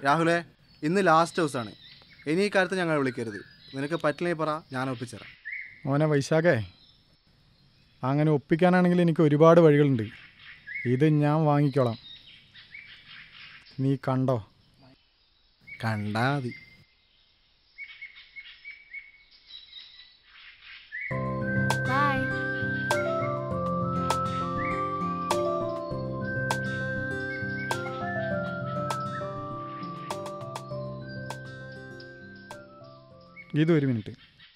രാഹുലെ ഇന്ന് ലാസ്റ്റ് ദിവസമാണ് ഇനി ഈ കാര്യത്തിൽ ഞങ്ങൾ വിളിക്കരുത് നിനക്ക് പറ്റില്ലെങ്കിൽ പറ ഞാൻ ഒപ്പിച്ചേരാം മോനെ വൈശാഖേ അങ്ങനെ ഒപ്പിക്കാനാണെങ്കിൽ എനിക്ക് ഒരുപാട് വഴികളുണ്ട് ഇത് ഞാൻ വാങ്ങിക്കോളാം നീ കണ്ടോ കണ്ടാ മതി ബൈ ഇത് ഒരു മിനിറ്റ്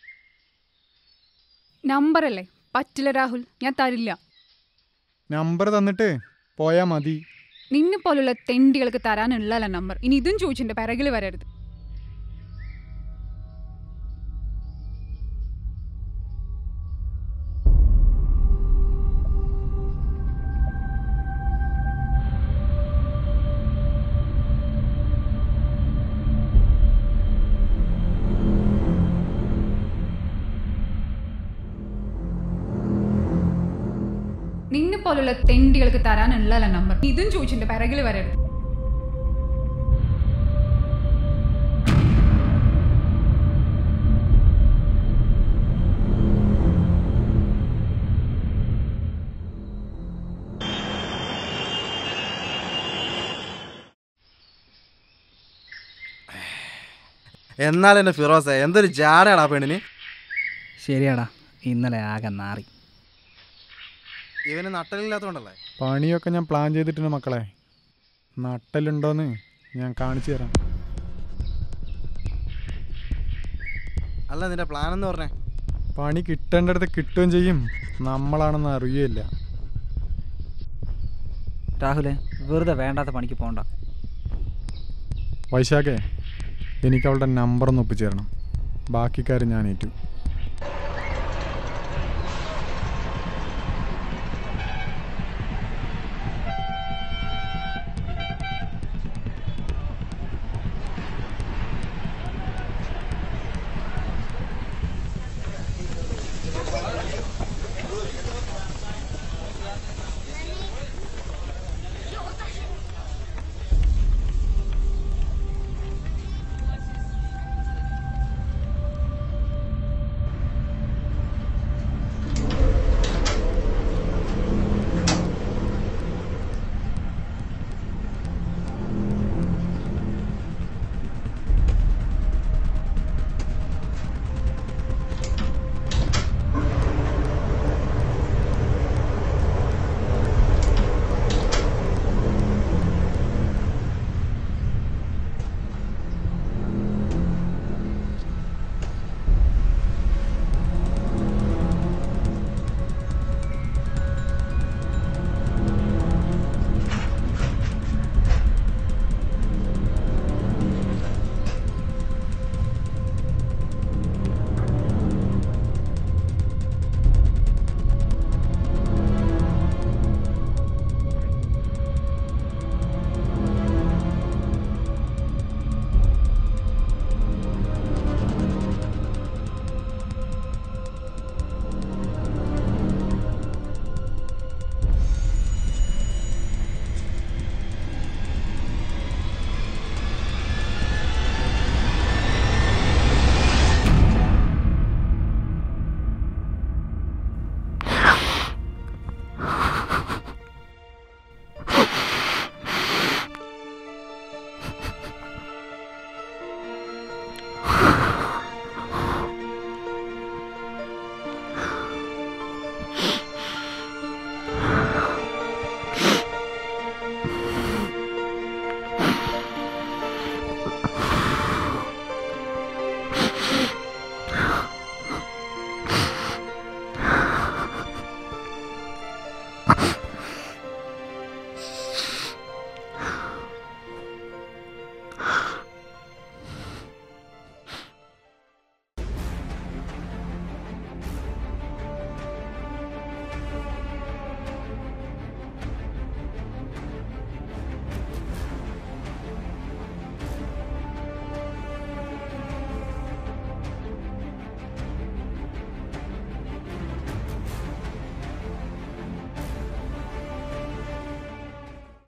നമ്പർ അല്ലേ പറ്റില്ല രാഹുൽ ഞാൻ തരില്ല നമ്പർ തന്നിട്ട് പോയാൽ മതി നിന്നെ പോലുള്ള തെണ്ടികൾക്ക് തരാനുള്ളല്ല നമ്പർ ഇനി ഇതും ചോദിച്ചിട്ട് പിറകിൽ വരരുത് നിന്നെ പോലുള്ള തെണ്ടികൾക്ക് തരാനുള്ളല്ല നമ്പർ ഇതും ചോദിച്ചിട്ട് പിറകിൽ വരരുത് എന്നാൽ എൻ്റെ ഫിറോസെ എന്തൊരു ജാടയാടാ പെണ്ണിന് ശരിയാടാ ഇന്നലെ ആകെ നാറി ഇവന് നട്ടലില്ലാത്തതുകൊണ്ടല്ലേ പണിയൊക്കെ ഞാൻ പ്ലാൻ ചെയ്തിട്ടുണ്ട് മക്കളെ നട്ടലുണ്ടോന്ന് ഞാൻ കാണിച്ചു തരാം അല്ല നിന്റെ പ്ലാൻ എന്ന് പറഞ്ഞേ പണി കിട്ടേണ്ടടുത്ത് കിട്ടുകയും ചെയ്യും നമ്മളാണെന്ന് അറിയുകയില്ല രാഹുലെ വെറുതെ വേണ്ടാത്ത പണിക്ക് പോകണ്ട വൈശാഖേ എനിക്ക് അവളുടെ നമ്പർ ഒന്ന് ഒപ്പിച്ചു തരണം ബാക്കി കാര്യം ഞാൻ ഏറ്റു